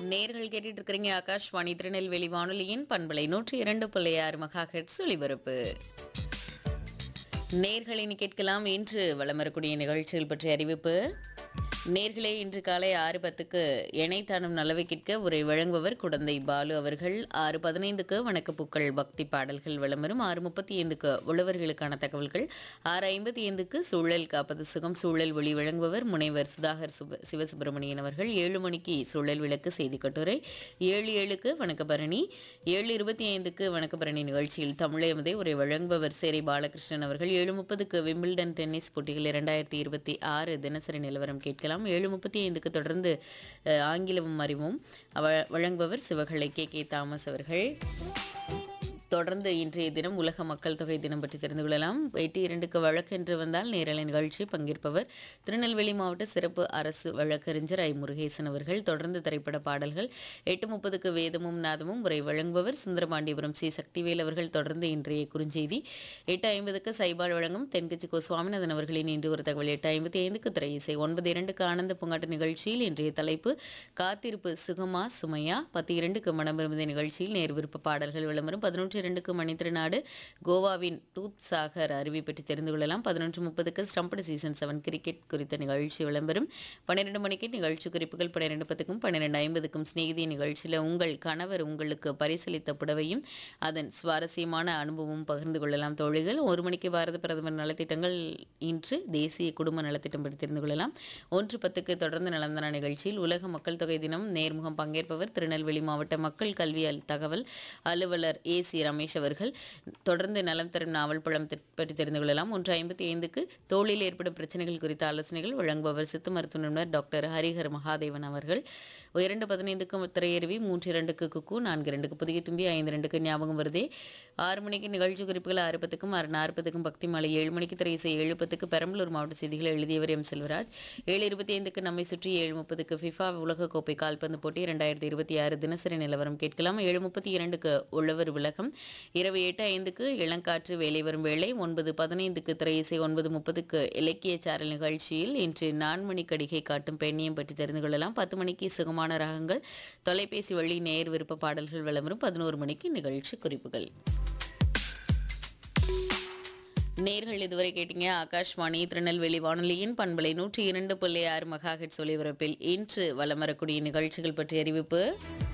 நேர்கள் கேட்டுட்டு இருக்கிறீங்க ஆகாஷ்வாணி திருநெல்வேலி வானொலியின் பண்பலை நூற்றி இரண்டு புள்ளி ஆறு மகா ஹெட்ஸ் ஒளிபரப்பு நேர்களின் கேட்கலாம் இன்று வலம் வரக்கூடிய நிகழ்ச்சிகள் பற்றிய அறிவிப்பு நேர்களே இன்று காலை ஆறு பத்துக்கு இணைத்தானும் நலவை கேட்க உரை வழங்குபவர் குடந்தை பாலு அவர்கள் ஆறு பதினைந்துக்கு வணக்கப்பூக்கள் பக்தி பாடல்கள் விளம்பரம் ஆறு முப்பத்தி ஐந்துக்கு உழவர்களுக்கான தகவல்கள் ஆறு ஐம்பத்தி ஐந்துக்கு சூழல் காப்பது சுகம் சூழல் ஒளி வழங்குபவர் முனைவர் சுதாகர் சுப சிவசுப்பிரமணியன் அவர்கள் ஏழு மணிக்கு சூழல் விளக்கு செய்தி கட்டுரை ஏழு ஏழுக்கு வணக்கபரணி ஏழு இருபத்தி ஐந்துக்கு வணக்கபரணி நிகழ்ச்சியில் தமிழயமதே உரை வழங்குபவர் சேரை பாலகிருஷ்ணன் அவர்கள் ஏழு முப்பதுக்கு விம்பிள்டன் டென்னிஸ் போட்டிகள் இரண்டாயிரத்தி இருபத்தி ஆறு தினசரி நிலவரம் கேட்கலாம் ஏழு முப்பத்தி ஐந்துக்கு தொடர்ந்து அஹ், ஆங்கிலமும் அறிவும் அவ- வழங்குபவர் சிவகலை கே கே தாமஸ் அவர்கள் தொடர்ந்து இன்றைய தினம் உலக மக்கள் தொகை தினம் பற்றி தெரிந்து கொள்ளலாம் எட்டு இரண்டுக்கு வழக்கென்று வந்தால் நேரலை நிகழ்ச்சி பங்கேற்பவர் திருநெல்வேலி மாவட்ட சிறப்பு அரசு வழக்கறிஞர் ஐ முருகேசன் அவர்கள் தொடர்ந்து திரைப்பட பாடல்கள் எட்டு முப்பதுக்கு வேதமும் நாதமும் உரை வழங்குபவர் சுந்தரபாண்டியபுரம் சி சக்திவேல் அவர்கள் தொடர்ந்து இன்றைய குறுஞ்செய்தி எட்டு ஐம்பதுக்கு சைபால் வழங்கும் தென்கட்சி கோ சுவாமிநாதன் அவர்களின் இன்று ஒரு தகவல் எட்டு ஐம்பத்தி ஐந்துக்கு திரை இசை ஒன்பது இரண்டுக்கு ஆனந்த பூங்காட்டு நிகழ்ச்சியில் இன்றைய தலைப்பு காத்திருப்பு சுகமா சுமையா பத்து இரண்டுக்கு மனம் விரும்புத நிகழ்ச்சியில் நேர் விருப்ப பாடல்கள் விளம்பரம் பதினொன்று இரண்டுக்கு மணித்திருநாடு கோவாவின் தூத் சாகர் அருவி பற்றி தெரிந்து கொள்ளலாம் பதினொன்று முப்பதுக்கு ஸ்டம்படு சீசன் செவன் கிரிக்கெட் குறித்த நிகழ்ச்சி விளம்பரம் பன்னிரெண்டு மணிக்கு நிகழ்ச்சி குறிப்புகள் பன்னிரெண்டு பத்துக்கும் பன்னிரெண்டு ஐம்பதுக்கும் சிநேகிதி நிகழ்ச்சியில் உங்கள் கணவர் உங்களுக்கு பரிசளித்த புடவையும் அதன் சுவாரஸ்யமான அனுபவமும் பகிர்ந்து கொள்ளலாம் தோழிகள் ஒரு மணிக்கு பாரத பிரதமர் நலத்திட்டங்கள் இன்று தேசிய குடும்ப நலத்திட்டம் பற்றி தெரிந்து கொள்ளலாம் ஒன்று பத்துக்கு தொடர்ந்து நலந்தன நிகழ்ச்சியில் உலக மக்கள் தொகை தினம் நேர்முகம் பங்கேற்பவர் திருநெல்வேலி மாவட்ட மக்கள் கல்வி அல் தகவல் அலுவலர் ஏ சி ரமேஷ் அவர்கள் தொடர்ந்து நலம் தரும் நாவல் பழம் தி- பற்றி தெரிந்து கொள்ளலாம் ஒன்று ஐம்பத்தி ஐந்துக்கு தோளில் ஏற்படும் பிரச்சனைகள் குறித்த ஆலோசனைகள் வழங்குபவர் சித்த மருத்துவ நிபுணர் டாக்டர் ஹரிஹர் மகாதேவன் அவர்கள் இரண்டு பதினைந்துக்கு திரையருவி மூன்று இரண்டுக்கு குக்கு நான்கு இரண்டுக்கு புதிய தும்பி ஐந்து ரெண்டுக்கு ஞாபகம் வருதே ஆறு மணிக்கு நிகழ்ச்சி குறிப்புகள் ஆறு பத்துக்கும் ஆறு நாற்பதுக்கும் பக்தி மாலை ஏழு மணிக்கு திரை இசை ஏழு பத்துக்கு பெரம்பலூர் மாவட்ட செய்திகளை எழுதியவர் எம் செல்வராஜ் ஏழு இருபத்தி ஐந்துக்கு நம்மை சுற்றி ஏழு முப்பதுக்கு ஃபிஃபா உலகக்கோப்பை கால்பந்து போட்டி இரண்டாயிரத்தி இருபத்தி ஆறு தினசரி நிலவரம் கேட்கலாம் ஏழு முப்பத்தி இரண்டுக்கு உழவர் விளக்கம் இரவு எட்டு ஐந்துக்கு இளங்காற்று வேலை வரும் வேளை ஒன்பது பதினைந்துக்கு திரை இசை ஒன்பது முப்பதுக்கு இலக்கிய சாரல் நிகழ்ச்சியில் இன்று நான்மணி கடிகை காட்டும் பெண்ணியம் பற்றி தெரிந்து கொள்ளலாம் பத்து மணிக்கு சுகமான ராகங்கள் தொலைபேசி வழி நேர் விருப்ப பாடல்கள் விளம்பரம் பதினோரு மணிக்கு நிகழ்ச்சி குறிப்புகள் நேர்கள் இதுவரை கேட்டீங்க ஆகாஷ்வாணி திருநெல்வேலி வானொலியின் பண்பலை நூற்றி இரண்டு புள்ளி ஆறு மெகா ஹெட்ஸ் ஒலிபரப்பில் இன்று வலம் வரக்கூடிய நிகழ்ச்சிகள் பற்றிய அறிவிப்பு